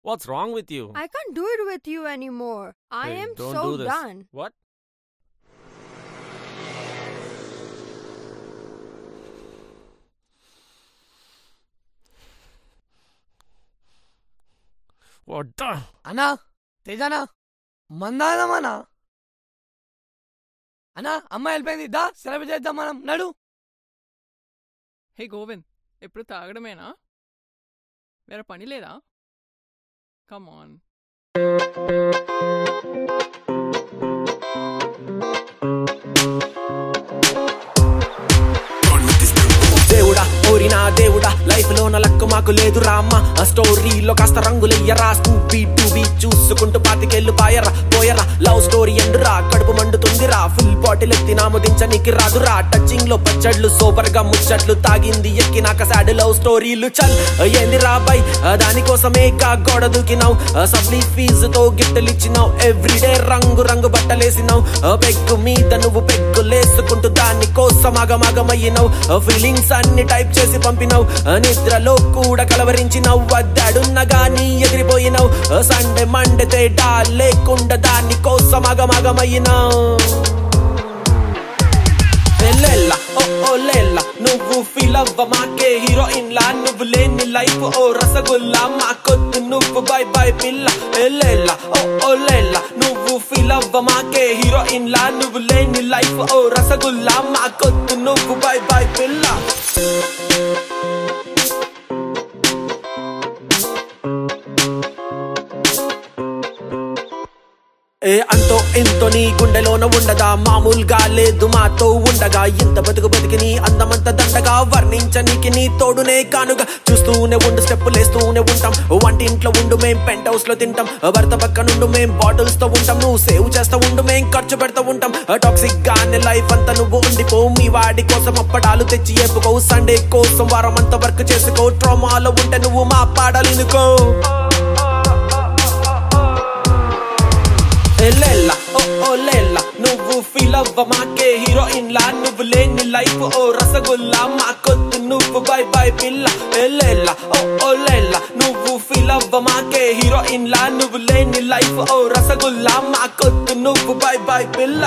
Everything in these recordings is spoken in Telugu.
What's wrong with you? I can't do it with you anymore. I Hey, am don't so do this. done. What? What the? అన్నా తేజానా మందాదమన్నా అన్నా అమ్మ వెళ్ళిపోయింది దా సెలబ్రేట్ చేద్దాం మనం నడు హే గోవింద్ ఎప్పుడు తాగడమేనా వేరే పని లేదా కమ్ ఆన్ దేవుడా ఓరినా దేవుడా లైఫ్ లో లక్కు మాకు లేదు రామ్మ ఆ స్టోరీలో కాస్త రంగులెయ్యరా స్కూపీ టూబీ చూసుకుంటూ పాతికెళ్ళు పాయరా పోయరా లవ్ స్టోరీ ఎండురా కడుపు మండుతుందిరా ఫుల్ బాటిల్ ఎత్తి నాముదించనీకి రాదురా టచింగ్ లో పచ్చడ్లు సూపర్ గా ముచ్చట్లు తాగింది ఎక్కినాక సాడ్ లవ్ స్టోరీలు చల్ ఏంది రా బై దానికోసమే కా గోడ దూకినావు సప్లీ ఫీజుతో గిఫ్ట్లు ఇచ్చినావు ఎవ్రీడే రంగు రంగు బట్టలేసినావు పెగ్గు మీద నువ్వు పెగ్గులేసుకుంటూ దాని కోసం అగమగమయ్యినావు ఫీలింగ్స్ అన్ని టైప్ చేసి పంపినావు నిద్రలో కూడా కలవరించినావు వద్దాడున్న గాని ఎగిరిపోయినావు సండే మండే తేడా లేకుండా దాని కోసం అగమగమయ్యినావు లెల్ల ఓ ఓ లెల్ల నువ్వు ఫీల్ అవ్వ మాకే హీరోయిన్ లా నువ్వు లేని లైఫ్ ఓ రసగుల్లా మాకొద్దు నువ్వు బై బై పిల్ల లెల్ల ఓ ఓ లెల్ల నువ్వు ఫీల్ అవ్వ మాకే హీరోయిన్ లా నువ్వు లేని లైఫ్ ఓ రసగుల్లా మాకొద్దు నువ్వు బై బై పిల్ల ఏ అంతో ఎంతో నీ గుండెలోన ఉండదా మామూలుగా లేదు మాతో ఉండగా ఇంత బతుకు బతికి నీ అందమంత దండగా వర్ణించనీకి నీ తోడునే కానుగా చూస్తూనే ఉండు స్టెప్పులేస్తూనే ఉంటాం వంటింట్లో ఉండు మేం పెంట్ హౌస్ లో తింటాం భర్త పక్క నుండు మేం బాటిల్స్ తో ఉంటాం నువ్వు సేవ్ చేస్తా ఉండు మేం ఖర్చు పెడతా ఉంటాం టాక్సిక్ గానే లైఫ్ అంతా నువ్వు ఉండిపో మీ వాడి కోసం అప్పడాలు తెచ్చి ఏపుకో సండే కోసం వారం అంతా వర్క్ చేసుకో ట్రామాలో ఉంటే నువ్వు మా పాడాలినుకో లెల్ల ఓ ఓ లెల్ల నువ్వు ఫీల్ అవ్వ మాకే హీరోయిన్ లా నువ్వు లేని లైఫ్ ఓ రసగుల్లా మాకొద్దు నువ్వు బై బై పిల్ల లెల్ల ఓ ఓ లెల్ల నువ్వు ఫీల్ అవ్వ మాకే హీరోయిన్ లా నువ్వు లేని లైఫ్ ఓ రసగుల్లా మాకొద్దు నువ్వు బై బై పిల్ల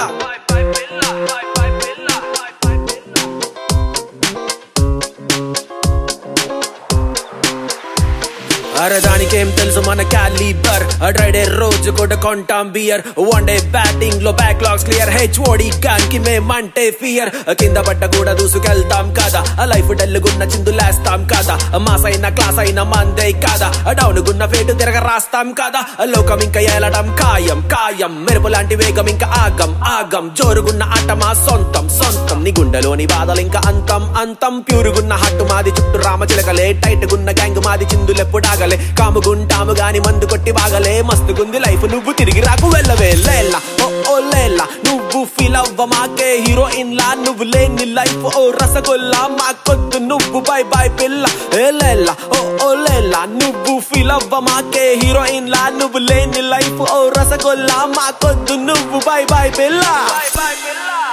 అరే దానికేం తెలుసు మన క్యాలిబర్ డ్రైడే రోజు కూడా కొంటాం బియర్ వన్ డే బ్యాటింగ్ లో back logs clear H O D gone కి మేమంటే ఫియర్ కింద పడ్డ కూడా దూసుకెళ్తాం కదా లైఫ్ డల్లుగున్న చిందులేస్తాం కదా మాస్ అయిన క్లాస్ అయిన మందే కదా డౌన్ గున్న ఫేటు తిరగ రాస్తాం కదా లోకం ఇంకా ఏలడం ఖాయం ఖాయం మెరుపు లాంటి వేగం ఇంకా ఆగం ఆగం జోరుగున్న ఆట మా సొంతం సొంతం నీ గుండెలోని బాధలు ఇంకా అంతం అంతం ప్యూరుగున్న హట్టు మాది చుట్టూ రామచిలకలే టైట్ గున్న గ్యాంగ్ మాది చిందులెప్పుడాగలే కాముగుంటాము గాని మందు కొట్టి బాగలే మస్తుగుంది లైఫ్ నువ్వు తిరిగి రాకు వెళ్ళవే లేలా ఓ ఓ లేలా నువ్వు ఫీల్ అవ్వ మాకే హీరోయిన్ లా నువ్వు లేని లైఫ్ ఓ రసగుల్లా మాకొద్దు నువ్వు బై బై పిల్ల ఏ లేలా ఓ ఓ లేలా నువ్వు ఫీల్ అవ్వ మాకే హీరోయిన్ లా నువ్వు లేని లైఫ్ ఓ రసగుల్లా మాకొద్దు నువ్వు బై బై పిల్ల బై బై పిల్ల